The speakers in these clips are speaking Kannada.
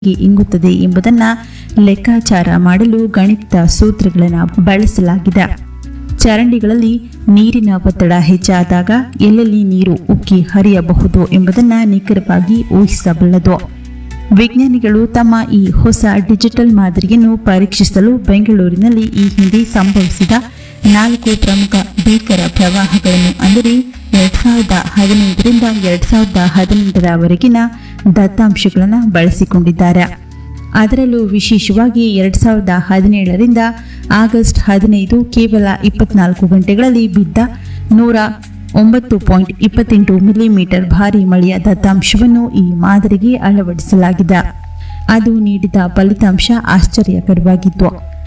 ಹೇಗೆ ಇಂಗುತ್ತದೆ ಎಂಬುದನ್ನು ಲೆಕ್ಕಾಚಾರ ಮಾಡಲು ಗಣಿತ ಸೂತ್ರಗಳನ್ನು ಬಳಸಲಾಗಿದೆ ಚರಂಡಿಗಳಲ್ಲಿ ನೀರಿನ ಒತ್ತಡ ಹೆಚ್ಚಾದಾಗ ಎಲ್ಲೆಲ್ಲಿ ನೀರು ಉಕ್ಕಿ ಹರಿಯಬಹುದು ಎಂಬುದನ್ನು ನಿಖರವಾಗಿ ಊಹಿಸಬಲ್ಲದು ವಿಜ್ಞಾನಿಗಳು ತಮ್ಮ ಈ ಹೊಸ ಡಿಜಿಟಲ್ ಮಾದರಿಯನ್ನು ಪರೀಕ್ಷಿಸಲು ಬೆಂಗಳೂರಿನಲ್ಲಿ ಈ ಹಿಂದೆ ಸಂಭವಿಸಿದ ನಾಲ್ಕು ಪ್ರಮುಖ ಭೀಕರ ಪ್ರವಾಹಗಳನ್ನು ಅಂದರೆ ಎರಡ್ ಸಾವಿರದ ಹದಿನೈದರಿಂದ ಎರಡ್ ಸಾವಿರದ ಹದಿನೆಂಟರವರೆಗಿನ ದತ್ತಾಂಶಗಳನ್ನು ಬಳಸಿಕೊಂಡಿದ್ದಾರೆ ಅದರಲ್ಲೂ ವಿಶೇಷವಾಗಿ ಎರಡ್ ಸಾವಿರದ ಹದಿನೇಳರಿಂದ ಆಗಸ್ಟ್ ಹದಿನೈದು ಕೇವಲ ಇಪ್ಪತ್ನಾಲ್ಕು ಗಂಟೆಗಳಲ್ಲಿ ಬಿದ್ದ ನೂರ ಒಂಬತ್ತು ಪಾಯಿಂಟ್ ಇಪ್ಪತ್ತೆಂಟು ಮಿಲಿಮೀಟರ್ ಭಾರಿ ಮಳೆಯ ದತ್ತಾಂಶವನ್ನು ಈ ಮಾದರಿಗೆ ಅಳವಡಿಸಲಾಗಿದೆ ಅದು ನೀಡಿದ ಫಲಿತಾಂಶ ಆಶ್ಚರ್ಯಕರವಾಗಿತ್ತು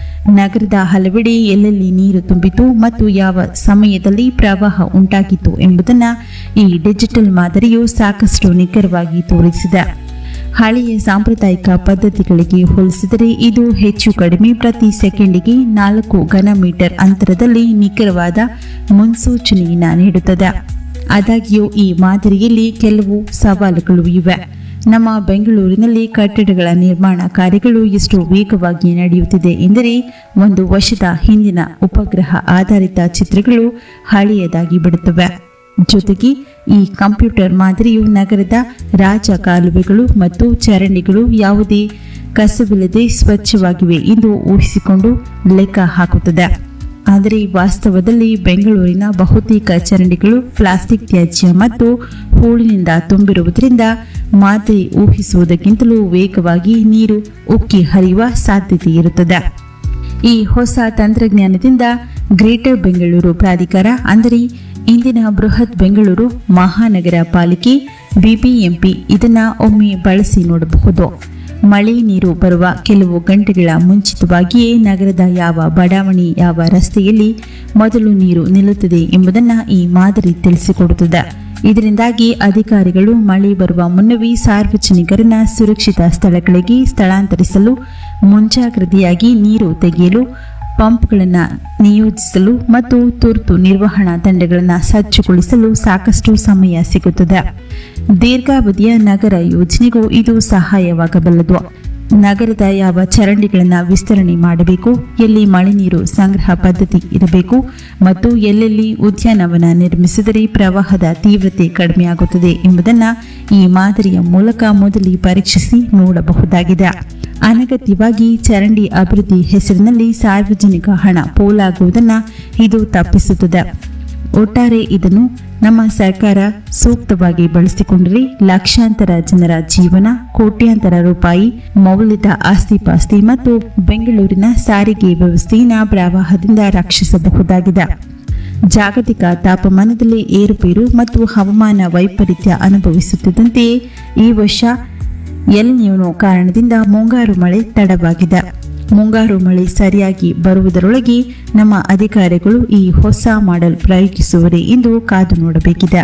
ನಗರದ ಹಲವೆಡೆ ಎಲ್ಲೆಲ್ಲಿ ನೀರು ತುಂಬಿತು ಮತ್ತು ಯಾವ ಸಮಯದಲ್ಲಿ ಪ್ರವಾಹ ಉಂಟಾಗಿತ್ತು ಎಂಬುದನ್ನು ಈ ಡಿಜಿಟಲ್ ಮಾದರಿಯು ಸಾಕಷ್ಟು ನಿಖರವಾಗಿ ತೋರಿಸಿದೆ ಹಳೆಯ ಸಾಂಪ್ರದಾಯಿಕ ಪದ್ಧತಿಗಳಿಗೆ ಹೋಲಿಸಿದರೆ ಇದು ಹೆಚ್ಚು ಕಡಿಮೆ ಪ್ರತಿ ಸೆಕೆಂಡಿಗೆ ನಾಲ್ಕು ಘನ ಮೀಟರ್ ಅಂತರದಲ್ಲಿ ನಿಖರವಾದ ಮುನ್ಸೂಚನೆಯನ್ನು ನೀಡುತ್ತದೆ ಆದಾಗ್ಯೂ ಈ ಮಾದರಿಯಲ್ಲಿ ಕೆಲವು ಸವಾಲುಗಳು ಇವೆ ನಮ್ಮ ಬೆಂಗಳೂರಿನಲ್ಲಿ ಕಟ್ಟಡಗಳ ನಿರ್ಮಾಣ ಕಾರ್ಯಗಳು ಎಷ್ಟು ವೇಗವಾಗಿ ನಡೆಯುತ್ತಿದೆ ಎಂದರೆ ಒಂದು ವರ್ಷದ ಹಿಂದಿನ ಉಪಗ್ರಹ ಆಧಾರಿತ ಚಿತ್ರಗಳು ಹಳೆಯದಾಗಿ ಬಿಡುತ್ತವೆ ಜೊತೆಗೆ ಈ ಕಂಪ್ಯೂಟರ್ ಮಾದರಿಯು ನಗರದ ರಾಜ ಕಾಲುವೆಗಳು ಮತ್ತು ಚರಂಡಿಗಳು ಯಾವುದೇ ಕಸವಿಲ್ಲದೆ ಸ್ವಚ್ಛವಾಗಿವೆ ಎಂದು ಊಹಿಸಿಕೊಂಡು ಲೆಕ್ಕ ಹಾಕುತ್ತದೆ ಆದರೆ ವಾಸ್ತವದಲ್ಲಿ ಬೆಂಗಳೂರಿನ ಬಹುತೇಕ ಚರಂಡಿಗಳು ಪ್ಲಾಸ್ಟಿಕ್ ತ್ಯಾಜ್ಯ ಮತ್ತು ಹೂಳಿನಿಂದ ತುಂಬಿರುವುದರಿಂದ ಮಾದರಿ ಊಹಿಸುವುದಕ್ಕಿಂತಲೂ ವೇಗವಾಗಿ ನೀರು ಉಕ್ಕಿ ಹರಿಯುವ ಸಾಧ್ಯತೆ ಇರುತ್ತದೆ ಈ ಹೊಸ ತಂತ್ರಜ್ಞಾನದಿಂದ ಗ್ರೇಟರ್ ಬೆಂಗಳೂರು ಪ್ರಾಧಿಕಾರ ಅಂದರೆ ಇಂದಿನ ಬೃಹತ್ ಬೆಂಗಳೂರು ಮಹಾನಗರ ಪಾಲಿಕೆ ಬಿಬಿಎಂಪಿ ಇದನ್ನ ಒಮ್ಮೆ ಬಳಸಿ ನೋಡಬಹುದು ಮಳೆ ನೀರು ಬರುವ ಕೆಲವು ಗಂಟೆಗಳ ಮುಂಚಿತವಾಗಿಯೇ ನಗರದ ಯಾವ ಬಡಾವಣೆ ಯಾವ ರಸ್ತೆಯಲ್ಲಿ ಮೊದಲು ನೀರು ನಿಲ್ಲುತ್ತದೆ ಎಂಬುದನ್ನು ಈ ಮಾದರಿ ತಿಳಿಸಿಕೊಡುತ್ತದೆ ಇದರಿಂದಾಗಿ ಅಧಿಕಾರಿಗಳು ಮಳೆ ಬರುವ ಮುನ್ನವೇ ಸಾರ್ವಜನಿಕರನ್ನ ಸುರಕ್ಷಿತ ಸ್ಥಳಗಳಿಗೆ ಸ್ಥಳಾಂತರಿಸಲು ಮುಂಜಾಗ್ರತೆಯಾಗಿ ನೀರು ತೆಗೆಯಲು ಪಂಪ್ಗಳನ್ನು ನಿಯೋಜಿಸಲು ಮತ್ತು ತುರ್ತು ನಿರ್ವಹಣಾ ತಂಡಗಳನ್ನು ಸಜ್ಜುಗೊಳಿಸಲು ಸಾಕಷ್ಟು ಸಮಯ ಸಿಗುತ್ತದೆ ದೀರ್ಘಾವಧಿಯ ನಗರ ಯೋಜನೆಗೂ ಇದು ಸಹಾಯವಾಗಬಲ್ಲದು ನಗರದ ಯಾವ ಚರಂಡಿಗಳನ್ನು ವಿಸ್ತರಣೆ ಮಾಡಬೇಕು ಎಲ್ಲಿ ಮಳೆ ನೀರು ಸಂಗ್ರಹ ಪದ್ಧತಿ ಇರಬೇಕು ಮತ್ತು ಎಲ್ಲೆಲ್ಲಿ ಉದ್ಯಾನವನ ನಿರ್ಮಿಸಿದರೆ ಪ್ರವಾಹದ ತೀವ್ರತೆ ಕಡಿಮೆಯಾಗುತ್ತದೆ ಎಂಬುದನ್ನು ಈ ಮಾದರಿಯ ಮೂಲಕ ಮೊದಲೇ ಪರೀಕ್ಷಿಸಿ ನೋಡಬಹುದಾಗಿದೆ ಅನಗತ್ಯವಾಗಿ ಚರಂಡಿ ಅಭಿವೃದ್ಧಿ ಹೆಸರಿನಲ್ಲಿ ಸಾರ್ವಜನಿಕ ಹಣ ಪೋಲಾಗುವುದನ್ನು ಇದು ತಪ್ಪಿಸುತ್ತದೆ ಒಟ್ಟಾರೆ ಇದನ್ನು ನಮ್ಮ ಸರ್ಕಾರ ಸೂಕ್ತವಾಗಿ ಬಳಸಿಕೊಂಡರೆ ಲಕ್ಷಾಂತರ ಜನರ ಜೀವನ ಕೋಟ್ಯಾಂತರ ರೂಪಾಯಿ ಮೌಲ್ಯದ ಆಸ್ತಿಪಾಸ್ತಿ ಮತ್ತು ಬೆಂಗಳೂರಿನ ಸಾರಿಗೆ ವ್ಯವಸ್ಥೆಯನ್ನು ಪ್ರವಾಹದಿಂದ ರಕ್ಷಿಸಬಹುದಾಗಿದೆ ಜಾಗತಿಕ ತಾಪಮಾನದಲ್ಲಿ ಏರುಪೇರು ಮತ್ತು ಹವಾಮಾನ ವೈಪರೀತ್ಯ ಅನುಭವಿಸುತ್ತಿದ್ದಂತೆಯೇ ಈ ವರ್ಷ ಎಲ್ ನ್ಯೂನೋ ಕಾರಣದಿಂದ ಮುಂಗಾರು ಮಳೆ ತಡವಾಗಿದೆ ಮುಂಗಾರು ಮಳೆ ಸರಿಯಾಗಿ ಬರುವುದರೊಳಗೆ ನಮ್ಮ ಅಧಿಕಾರಿಗಳು ಈ ಹೊಸ ಮಾಡೆಲ್ ಪ್ರಯೋಗಿಸುವರೇ ಎಂದು ಕಾದು ನೋಡಬೇಕಿದೆ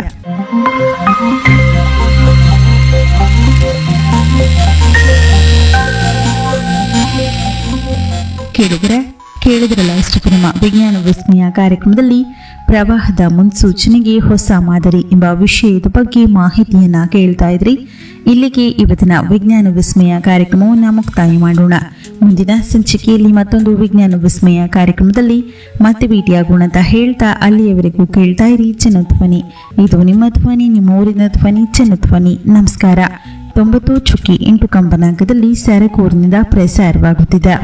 ಕೇಳಿದರೆ ಕೇಳಿದ್ರಲ್ಲ ಇಷ್ಟು ನಮ್ಮ ವಿಜ್ಞಾನ ವಿಸ್ಮಯ ಕಾರ್ಯಕ್ರಮದಲ್ಲಿ ಪ್ರವಾಹದ ಮುನ್ಸೂಚನೆಗೆ ಹೊಸ ಮಾದರಿ ಎಂಬ ವಿಷಯದ ಬಗ್ಗೆ ಮಾಹಿತಿಯನ್ನ ಕೇಳ್ತಾ ಇದ್ರಿ ಇಲ್ಲಿಗೆ ಇವತ್ತಿನ ವಿಜ್ಞಾನ ವಿಸ್ಮಯ ಕಾರ್ಯಕ್ರಮವನ್ನು ಮುಕ್ತಾಯ ಮಾಡೋಣ ಮುಂದಿನ ಸಂಚಿಕೆಯಲ್ಲಿ ಮತ್ತೊಂದು ವಿಜ್ಞಾನ ವಿಸ್ಮಯ ಕಾರ್ಯಕ್ರಮದಲ್ಲಿ ಮತ್ತೆ ಭೇಟಿಯಾಗೋಣ ಅಂತ ಹೇಳ್ತಾ ಅಲ್ಲಿಯವರೆಗೂ ಕೇಳ್ತಾ ಇರಿ ಜನಧ್ವನಿ ಇದು ನಿಮ್ಮ ಧ್ವನಿ ನಿಮ್ಮ ಊರಿನ ಧ್ವನಿ ಜನಧ್ವನಿ ನಮಸ್ಕಾರ ತೊಂಬತ್ತು ಚುಕ್ಕಿ ಎಂಟು ಕಂಪನಾಂಕದಲ್ಲಿ ಸರಕೂರಿನಿಂದ ಪ್ರಸಾರವಾಗುತ್ತಿದೆ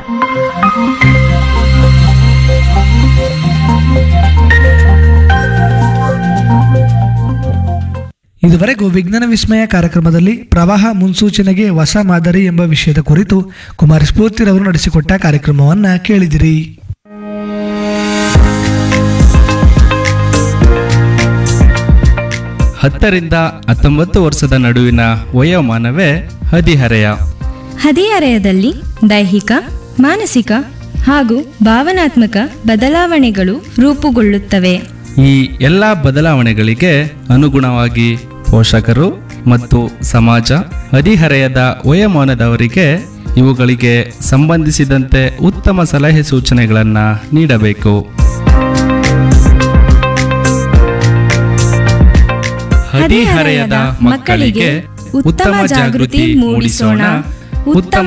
ಇದುವರೆಗೂ ವಿಜ್ಞಾನ ವಿಸ್ಮಯ ಕಾರ್ಯಕ್ರಮದಲ್ಲಿ ಪ್ರವಾಹ ಮುನ್ಸೂಚನೆಗೆ ಹೊಸ ಮಾದರಿ ಎಂಬ ವಿಷಯದ ಕುರಿತು ಕುಮಾರ ಸ್ಫೂರ್ತಿರವರು ನಡೆಸಿಕೊಟ್ಟ ಕಾರ್ಯಕ್ರಮವನ್ನ ಕೇಳಿದಿರಿ ಹತ್ತರಿಂದ ಹತ್ತೊಂಬತ್ತು ವರ್ಷದ ನಡುವಿನ ವಯೋಮಾನವೇ ಹದಿಹರೆಯ ಹದಿಹರೆಯದಲ್ಲಿ ದೈಹಿಕ ಮಾನಸಿಕ ಹಾಗೂ ಭಾವನಾತ್ಮಕ ಬದಲಾವಣೆಗಳು ರೂಪುಗೊಳ್ಳುತ್ತವೆ ಈ ಎಲ್ಲ ಬದಲಾವಣೆಗಳಿಗೆ ಅನುಗುಣವಾಗಿ ಪೋಷಕರು ಮತ್ತು ಸಮಾಜ ಹದಿಹರೆಯದ ವಯೋಮಾನದವರಿಗೆ ಇವುಗಳಿಗೆ ಸಂಬಂಧಿಸಿದಂತೆ ಉತ್ತಮ ಸಲಹೆ ಸೂಚನೆಗಳನ್ನು ನೀಡಬೇಕು ಹದಿಹರೆಯದ ಮಕ್ಕಳಿಗೆ ಉತ್ತಮ ಜಾಗೃತಿ ಮೂಡಿಸೋಣ ಉತ್ತಮ